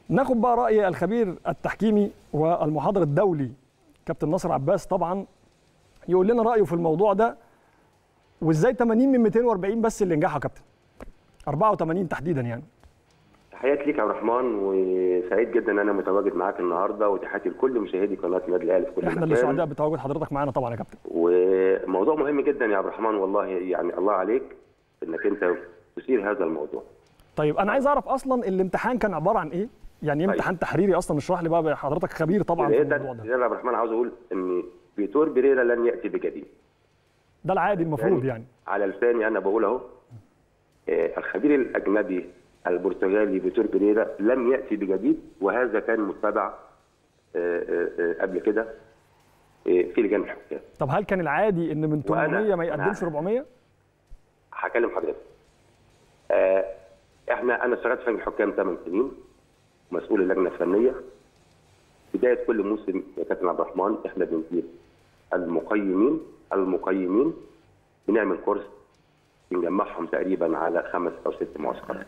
ناخد بقى راي الخبير التحكيمي والمحاضر الدولي كابتن ناصر عباس طبعا يقول لنا رايه في الموضوع ده وازاي 80 من 240 بس اللي نجحوا يا كابتن 84 تحديدا يعني تحياتي ليك يا عبد الرحمن وسعيد جدا ان انا متواجد معاك النهارده وتحياتي لكل مشاهدي قناه النادي الاهلي في كل احنا اللي مكان. سعداء بتواجد حضرتك معانا طبعا يا كابتن وموضوع مهم جدا يا عبد الرحمن والله يعني الله عليك انك انت تثير هذا الموضوع طيب انا عايز اعرف اصلا الامتحان كان عباره عن ايه يعني ايه طيب. امتحان تحريري اصلا اشرح لي بقى حضرتك خبير طبعا في بداية الموضوع ده يا عبد الرحمن عاوز اقول ان فيتور بيريرا لن ياتي بجديد ده العادي المفروض يعني على لساني انا بقول اهو آه، الخبير الاجنبي البرتغالي فيتور بيريرا لم ياتي بجديد وهذا كان متبع آه، آه، آه، قبل كده آه، في لجان الحكام طب هل كان العادي ان من وأنا- 800 ما أنا يقدمش عارف. 400 هكلم حضرتك آه، احنا انا اشتغلت في لجنه الحكام 8 سنين مسؤول اللجنه الفنيه بدايه كل موسم يا كابتن عبد الرحمن احنا بنجيب المقيمين المقيمين بنعمل كورس بنجمعهم تقريبا على خمس او ست معسكرات.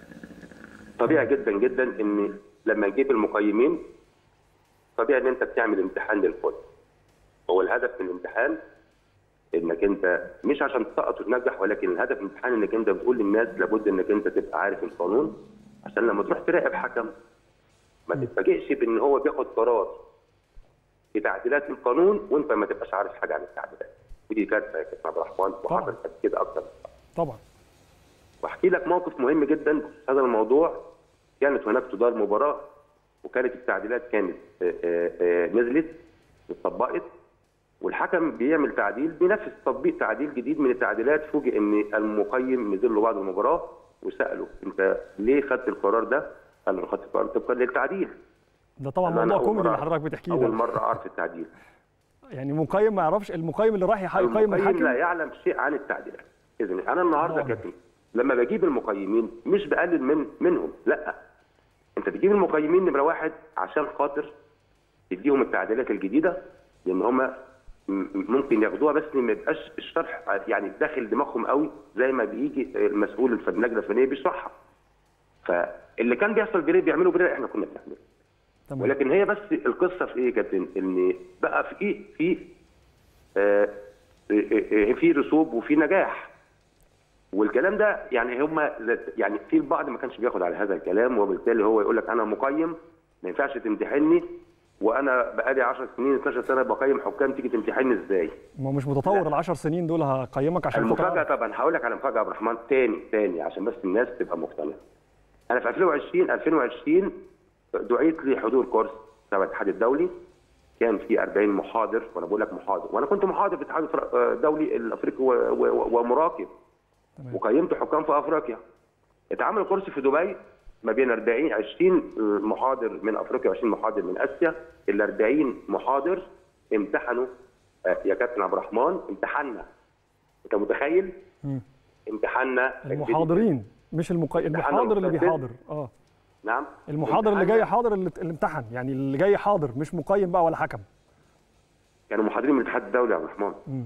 طبيعي جدا جدا ان لما نجيب المقيمين طبيعي ان انت بتعمل امتحان للكل. هو الهدف من الامتحان انك انت مش عشان تسقط وتنجح ولكن الهدف من الامتحان انك انت بتقول للناس لابد انك انت تبقى عارف القانون عشان لما تروح تراقب حكم ما تتفاجئش بان هو بياخد قرار بتعديلات القانون وانت ما تبقاش عارف حاجه عن التعديلات ودي كارثه يا كابتن عبد الرحمن وحصلت قبل كده اكتر طبعا واحكي لك موقف مهم جدا بخصوص هذا الموضوع كانت هناك تدار مباراه وكانت التعديلات كانت آه، آه، آه، نزلت اتطبقت والحكم بيعمل تعديل بينفذ تطبيق تعديل جديد من التعديلات فوجئ ان المقيم نزل له بعد المباراه وساله انت ليه خدت القرار ده؟ قال له أنا خدت القرار طبقا للتعديل ده طبعا قال له أنا موضوع أول كوميدي مرة اللي حضرتك بتحكيه اول ده مره اعرف التعديل يعني مقيم ما يعرفش المقيم اللي راح يح- يقيم المقيم الحكم لا يعلم شيء عن التعديلات اذا انا النهارده الله كابتن لما بجيب المقيمين مش بقلل من منهم لا انت بتجيب المقيمين نمره واحد عشان خاطر تديهم التعديلات الجديده لان هم ممكن ياخدوها بس ما يبقاش الشرح يعني داخل دماغهم قوي زي ما بيجي المسؤول في اللجنه الفنيه بيشرحها فاللي كان بيحصل بريه بيعملوا بريه احنا كنا بنعمله تمام ولكن هي بس القصه في ايه يا كابتن؟ ان بقى في ايه؟ في آه آه، آه، في رسوب وفي نجاح. والكلام ده يعني هم يعني في البعض ما كانش بياخد على هذا الكلام وبالتالي هو يقول لك انا مقيم ما ينفعش تمتحني وانا بقالي 10 سنين 12 سنه بقيم حكام تيجي تمتحني ازاي؟ ما هو مش متطور العشر سنين دول هقيمك عشان خاطر المفاجاه أعرف. طبعا هقول لك على مفاجاه يا عبد الرحمن تاني تاني عشان بس الناس تبقى مقتنعه. انا في 2020 2020 دعيت لحضور كورس تبع الاتحاد الدولي كان في 40 محاضر وانا بقول لك محاضر وانا كنت محاضر في الاتحاد الدولي الافريقي و- و- ومراقب تمام. وقيمت حكام في افريقيا. اتعمل كورس في دبي ما بين 40 20 محاضر من افريقيا و20 محاضر من اسيا ال 40 محاضر امتحنوا آه، يا كابتن عبد الرحمن امتحنا انت متخيل؟ مم. امتحنا المحاضرين مش المقيم امتحان المحاضر اللي المستفز. بيحاضر اه نعم المحاضر اللي امتحنا- جاي حاضر اللي اللي امتحن يعني اللي جاي حاضر مش مقيم بقى ولا حكم كانوا محاضرين من الاتحاد الدولي يا عبد الرحمن مم.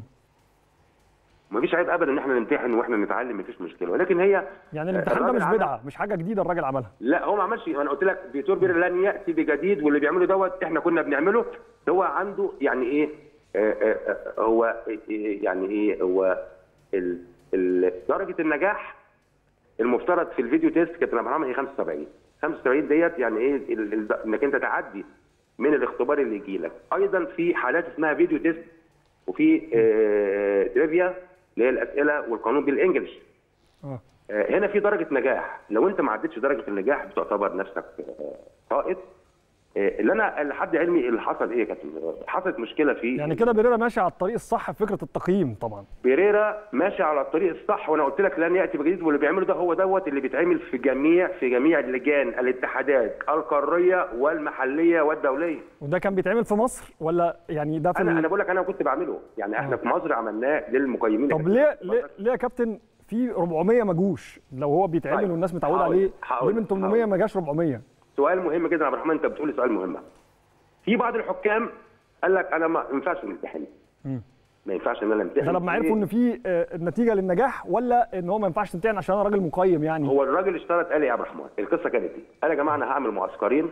مفيش عيب ابدا ان احنا نمتحن واحنا نتعلم مفيش مشكله ولكن هي يعني الامتحان ده الراجل مش عمل- بدعه مش حاجه جديده الراجل عملها لا هو ما عملش انا قلت لك فيتور بير لن ياتي بجديد واللي بيعمله دوت احنا كنا بنعمله هو عنده يعني ايه آه، آه، آه، هو إيه- يعني ايه هو ال- ال- درجه النجاح المفترض في الفيديو تيست كانت عبد الرحمن هي 75 75 ديت يعني ايه ال- ال- انك انت تعدي من الاختبار اللي يجي لك ايضا في حالات اسمها فيديو تيست وفي آه، تريفيا اللي هي الاسئله والقانون بالانجلش اه آه، هنا في درجه نجاح لو انت ما عدتش درجه النجاح بتعتبر نفسك آه، سائط آه، اللي انا لحد علمي اللي حصل ايه يا كابتن حصلت مشكله في يعني كده بيريرا ماشي على الطريق الصح في فكره التقييم طبعا بيريرا ماشي على الطريق الصح وانا قلت لك لن ياتي بجديد واللي بيعمله ده هو دوت اللي بيتعمل في جميع في جميع اللجان الاتحادات القاريه والمحليه والدوليه وده كان بيتعمل في مصر ولا يعني ده في انا ال- انا بقول لك انا كنت بعمله يعني احنا آه. في مصر عملناه للمقيمين طب ليه ليه ليه يا كابتن في 400 ما جوش لو هو بيتعمل طيب، والناس متعوده هقول- عليه هقول- ليه من 800 هقول. ما جاش 400 سؤال مهم جدا يا عبد الرحمن انت بتقول لي سؤال مهم في بعض الحكام قال لك انا ما ينفعش نمتحن مم. ما ينفعش ان انا امتحن ده لما عرفوا ان في آه، نتيجه للنجاح ولا ان هو ما ينفعش تمتحن عشان انا راجل مقيم يعني هو الراجل اشترط قال لي يا عبد الرحمن القصه كانت دي قال يا جماعه انا هعمل معسكرين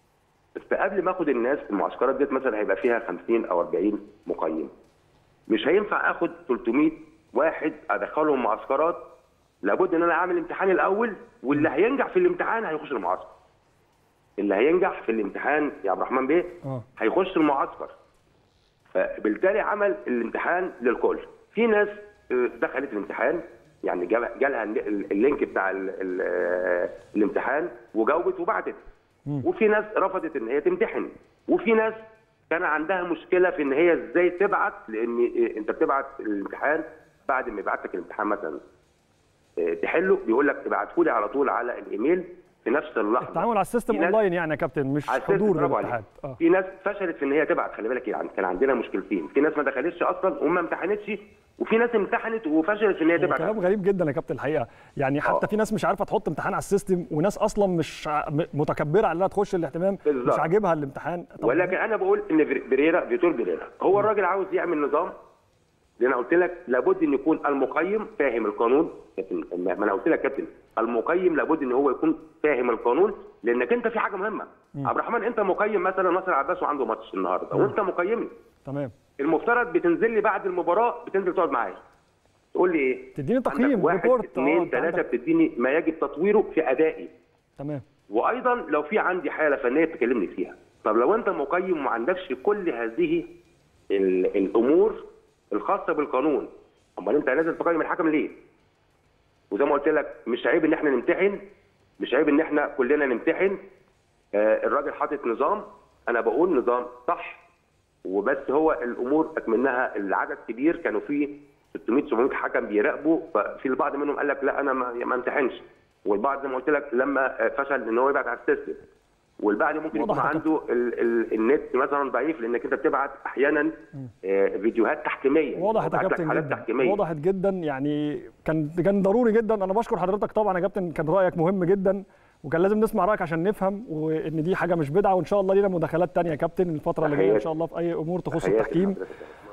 بس قبل ما اخد الناس المعسكرات ديت مثلا هيبقى فيها 50 او 40 مقيم مش هينفع اخد 300 واحد ادخلهم معسكرات لابد ان انا اعمل امتحان الاول واللي هينجح في الامتحان هيخش المعسكر اللي هينجح في الامتحان يا عبد الرحمن بيه اه هيخش المعسكر فبالتالي عمل الامتحان للكل في ناس آه، دخلت الامتحان يعني جال- جالها ال- اللينك بتاع ال ال آه، الامتحان وجاوبت وبعتت وفي ناس رفضت ان هي تمتحن وفي ناس كان عندها مشكله في ان هي ازاي تبعت لان آه، انت بتبعت الامتحان بعد ما يبعت لك الامتحان مثلا آه، تحله بيقول لك ابعته لي على طول على الايميل في نفس اللحظه التعامل على السيستم في ناس- اونلاين يعني يا كابتن مش على السيستم، حضور برافو عليك. للاتحاد اه في ناس فشلت في ان هي تبعت خلي بالك يعني كان عندنا مشكلتين في ناس ما دخلتش اصلا وما امتحنتش وفي ناس امتحنت وفشلت في ان هي هو تبعت كلام غريب جدا يا كابتن الحقيقه يعني حتى آه. في ناس مش عارفه تحط امتحان على السيستم وناس اصلا مش ع- م- متكبره على انها تخش الاهتمام مش بالظبط. عاجبها الامتحان طب ولكن انا بقول ان فير- بريرا فيتور بريرا هو الراجل عاوز يعمل نظام لان انا قلت لك لابد ان يكون المقيم فاهم القانون كابتن ما انا قلت لك كابتن المقيم لابد ان هو يكون فاهم القانون لانك انت في حاجه مهمه عبد الرحمن انت مقيم مثلا ناصر عباس وعنده ماتش النهارده وانت مقيمني تمام المفترض بتنزل لي بعد المباراه بتنزل تقعد معايا تقول لي ايه؟ تديني تقييم، عندك واحد ريبورت، آه، اثنين أنت ثلاثه عندك- بتديني ما يجب تطويره في ادائي تمام وايضا لو في عندي حاله فنيه تكلمني فيها طب لو انت مقيم وما عندكش كل هذه ال- الامور الخاصه بالقانون امال انت لازم تقيم الحكم ليه وزي ما قلت لك مش عيب ان احنا نمتحن مش عيب ان احنا كلنا نمتحن آه الراجل حاطط نظام انا بقول نظام صح وبس هو الامور اكمنها العدد كبير كانوا فيه 600 700 حكم بيراقبوا ففي البعض منهم قال لك لا انا ما ما امتحنش والبعض زي ما قلت لك لما فشل ان هو يبعت على السيستم والبعض ممكن يكون واضح يا عنده ال ال النت مثلا ضعيف لانك انت بتبعت احيانا آه، فيديوهات تحكيميه وضحت يا بتبعت لك كابتن حالات جدا تحكيميه وضحت جدا يعني كان كان ضروري جدا انا بشكر حضرتك طبعا يا كابتن كان رايك مهم جدا وكان لازم نسمع رايك عشان نفهم وان دي حاجه مش بدعه وان شاء الله لينا مداخلات تانية يا كابتن الفتره اللي جايه ان تحياتي. شاء الله في اي امور تخص تحياتي التحكيم لحضرتك.